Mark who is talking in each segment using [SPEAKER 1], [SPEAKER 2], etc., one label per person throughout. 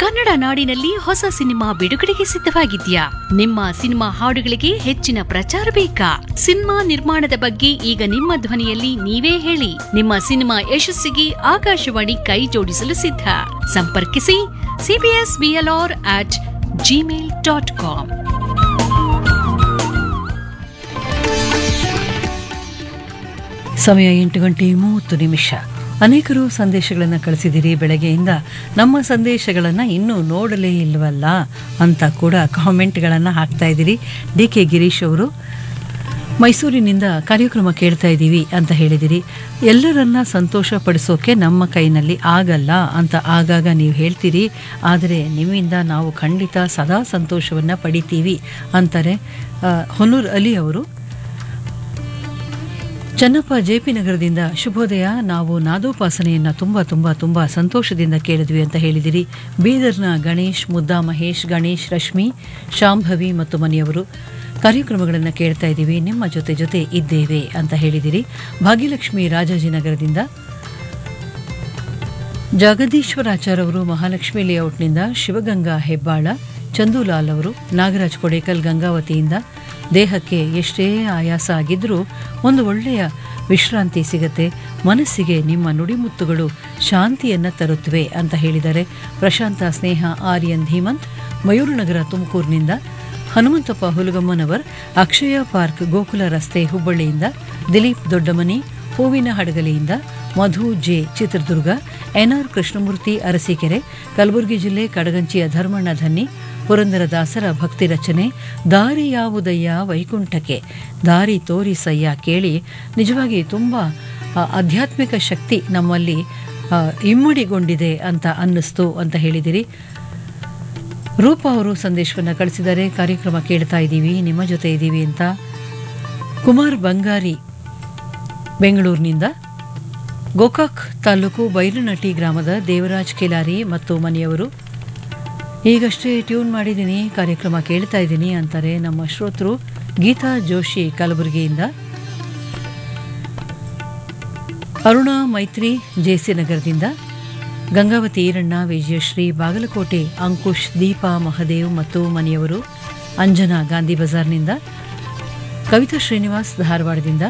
[SPEAKER 1] ಕನ್ನಡ ನಾಡಿನಲ್ಲಿ ಹೊಸ ಸಿನಿಮಾ ಬಿಡುಗಡೆಗೆ ಸಿದ್ಧವಾಗಿದ್ಯಾ ನಿಮ್ಮ ಸಿನಿಮಾ ಹಾಡುಗಳಿಗೆ ಹೆಚ್ಚಿನ ಪ್ರಚಾರ ಬೇಕಾ ಸಿನಿಮಾ ನಿರ್ಮಾಣದ ಬಗ್ಗೆ ಈಗ ನಿಮ್ಮ ಧ್ವನಿಯಲ್ಲಿ ನೀವೇ ಹೇಳಿ ನಿಮ್ಮ ಸಿನಿಮಾ ಯಶಸ್ಸಿಗೆ ಆಕಾಶವಾಣಿ ಕೈ ಜೋಡಿಸಲು ಸಿದ್ಧ ಸಂಪರ್ಕಿಸಿ CBS BLR at Gmail dot com
[SPEAKER 2] ಸಮಯ ಎಂಟು ಗಂಟೆ ಮೂವತ್ತು ನಿಮಿಷ ಅನೇಕರು ಸಂದೇಶಗಳನ್ನು ಕಳಿಸಿದಿರಿ ಬೆಳಗ್ಗೆಯಿಂದ ನಮ್ಮ ಸಂದೇಶಗಳನ್ನು ಇನ್ನೂ ನೋಡಲೇ ಇಲ್ವಲ್ಲ ಅಂತ ಕೂಡ ಕಾಮೆಂಟ್ಗಳನ್ನು ಹಾಕ್ತಾ ಇದ್ದೀರಿ ಡಿ ಕೆ ಗಿರೀಶ್ ಅವರು ಮೈಸೂರಿನಿಂದ ಕಾರ್ಯಕ್ರಮ ಕೇಳ್ತಾ ಇದ್ದೀವಿ ಅಂತ ಹೇಳಿದಿರಿ ಎಲ್ಲರನ್ನ ಸಂತೋಷ ಪಡಿಸೋಕೆ ನಮ್ಮ ಕೈನಲ್ಲಿ ಆಗಲ್ಲ ಅಂತ ಆಗಾಗ ನೀವು ಹೇಳ್ತೀರಿ ಆದರೆ ನಿಮ್ಮಿಂದ ನಾವು ಖಂಡಿತ ಸದಾ ಸಂತೋಷವನ್ನು ಪಡಿತೀವಿ ಅಂತಾರೆ ಆ, ಹೊನ್ನೂರ್ ಅಲಿ ಅವರು ಚನ್ನಪ್ಪ ಜೆ ಪಿ ನಗರದಿಂದ ಶುಭೋದಯ ನಾವು ನಾದೋಪಾಸನೆಯನ್ನು ತುಂಬ ತುಂಬ ತುಂಬ ಸಂತೋಷದಿಂದ ಕೇಳಿದ್ವಿ ಅಂತ ಹೇಳಿದಿರಿ ಬೀದರ್ನ ಗಣೇಶ್ ಮುದ್ದಾ ಮಹೇಶ್ ಗಣೇಶ್ ರಶ್ಮಿ ಶಾಂಭವಿ ಮತ್ತು ಮನೆಯವರು ಕಾರ್ಯಕ್ರಮಗಳನ್ನು ಕೇಳ್ತಾ ಇದ್ದೀವಿ ನಿಮ್ಮ ಜೊತೆ ಜೊತೆ ಇದ್ದೇವೆ ಅಂತ ಹೇಳಿದಿರಿ ಭಾಗ್ಯಲಕ್ಷ್ಮಿ ರಾಜಾಜಿನಗರದಿಂದ ಜಗದೀಶ್ವರಾಚಾರ್ ಅವರು ಮಹಾಲಕ್ಷ್ಮಿ ಲೇಔಟ್ನಿಂದ ಶಿವಗಂಗಾ ಹೆಬ್ಬಾಳ ಚಂದೂಲಾಲ್ ಅವರು ನಾಗರಾಜ್ ಕೊಡೇಕಲ್ ಗಂಗಾವತಿಯಿಂದ ದೇಹಕ್ಕೆ ಎಷ್ಟೇ ಆಯಾಸ ಆಗಿದ್ರೂ ಒಂದು ಒಳ್ಳೆಯ ವಿಶ್ರಾಂತಿ ಸಿಗತ್ತೆ ಮನಸ್ಸಿಗೆ ನಿಮ್ಮ ನುಡಿಮುತ್ತುಗಳು ಶಾಂತಿಯನ್ನು ತರುತ್ತವೆ ಅಂತ ಹೇಳಿದ್ದಾರೆ ಪ್ರಶಾಂತ ಸ್ನೇಹ ಆರ್ಯನ್ ಧೀಮಂತ್ ಮಯೂರುನಗರ ತುಮಕೂರಿನಿಂದ ಹನುಮಂತಪ್ಪ ಹುಲಗಮ್ಮನವರ್ ಅಕ್ಷಯ ಪಾರ್ಕ್ ಗೋಕುಲ ರಸ್ತೆ ಹುಬ್ಬಳ್ಳಿಯಿಂದ ದಿಲೀಪ್ ದೊಡ್ಡಮನಿ ಹೂವಿನ ಹಡಗಲಿಯಿಂದ ಮಧು ಜೆ ಚಿತ್ರದುರ್ಗ ಎನ್ಆರ್ ಕೃಷ್ಣಮೂರ್ತಿ ಅರಸೀಕೆರೆ ಕಲಬುರಗಿ ಜಿಲ್ಲೆ ಕಡಗಂಚಿಯ ಧರ್ಮಣ್ಣ ಧನ್ನಿ ಪುರಂದರದಾಸರ ಭಕ್ತಿ ರಚನೆ ದಾರಿ ಯಾವುದಯ್ಯ ವೈಕುಂಠಕ್ಕೆ ದಾರಿ ತೋರಿಸಯ್ಯ ಕೇಳಿ ನಿಜವಾಗಿ ತುಂಬ ಆ, ಆಧ್ಯಾತ್ಮಿಕ ಶಕ್ತಿ ನಮ್ಮಲ್ಲಿ ಆ, ಇಮ್ಮಡಿಗೊಂಡಿದೆ ಅಂತ ಅನ್ನಿಸ್ತು ಅಂತ ಹೇಳಿದಿರಿ ರೂಪ ಅವರು ಸಂದೇಶವನ್ನು ಕಳಿಸಿದ್ದಾರೆ ಕಾರ್ಯಕ್ರಮ ಕೇಳ್ತಾ ಇದ್ದೀವಿ ನಿಮ್ಮ ಜೊತೆ ಇದ್ದೀವಿ ಅಂತ ಕುಮಾರ್ ಬಂಗಾರಿ ಬೆಂಗಳೂರಿನಿಂದ ಗೋಕಾಕ್ ತಾಲೂಕು ಬೈಲನಟಿ ಗ್ರಾಮದ ದೇವರಾಜ್ ಕಿಲಾರಿ ಮತ್ತು ಮನೆಯವರು ಈಗಷ್ಟೇ ಟ್ಯೂನ್ ಮಾಡಿದ್ದೀನಿ ಕಾರ್ಯಕ್ರಮ ಕೇಳ್ತಾ ಇದ್ದೀನಿ ಅಂತಾರೆ ನಮ್ಮ ಶ್ರೋತೃ ಗೀತಾ ಜೋಶಿ ಕಲಬುರಗಿಯಿಂದ ಅರುಣಾ ಮೈತ್ರಿ ಜೆಸಿ ನಗರದಿಂದ ಗಂಗಾವತಿ ಈರಣ್ಣ ವಿಜಯಶ್ರೀ ಬಾಗಲಕೋಟೆ ಅಂಕುಶ್ ದೀಪಾ ಮಹದೇವ್ ಮತ್ತು ಮನೆಯವರು ಅಂಜನಾ ಗಾಂಧಿ ಬಜಾರ್ನಿಂದ ಕವಿತಾ ಶ್ರೀನಿವಾಸ್ ಧಾರವಾಡದಿಂದ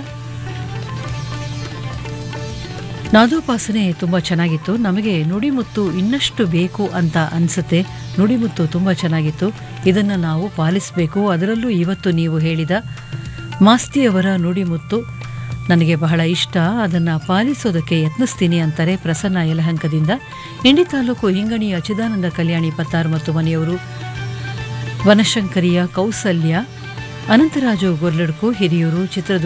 [SPEAKER 2] ನಾದೋಪಾಸನೆ ತುಂಬ ಚೆನ್ನಾಗಿತ್ತು ನಮಗೆ ನುಡಿಮುತ್ತು ಇನ್ನಷ್ಟು ಬೇಕು ಅಂತ ಅನಿಸುತ್ತೆ ನುಡಿಮುತ್ತು ತುಂಬ ಚೆನ್ನಾಗಿತ್ತು ಇದನ್ನು ನಾವು ಪಾಲಿಸಬೇಕು ಅದರಲ್ಲೂ ಇವತ್ತು ನೀವು ಹೇಳಿದ ಮಾಸ್ತಿಯವರ ನುಡಿಮುತ್ತು ನನಗೆ ಬಹಳ ಇಷ್ಟ ಅದನ್ನು ಪಾಲಿಸೋದಕ್ಕೆ ಯತ್ನಿಸ್ತೀನಿ ಅಂತಾರೆ ಪ್ರಸನ್ನ ಯಲಹಂಕದಿಂದ ಇಂಡಿ ತಾಲೂಕು ಹಿಂಗಣಿಯ ಚಿದಾನಂದ ಕಲ್ಯಾಣಿ ಪತ್ತಾರ್ ಮತ್ತು ಮನೆಯವರು ವನಶಂಕರಿಯ ಕೌಸಲ್ಯ ಅನಂತರಾಜು ಗೊರ್ಲಡ್ಕು ಹಿರಿಯೂರು ಚಿತ್ರದುರ್ಗ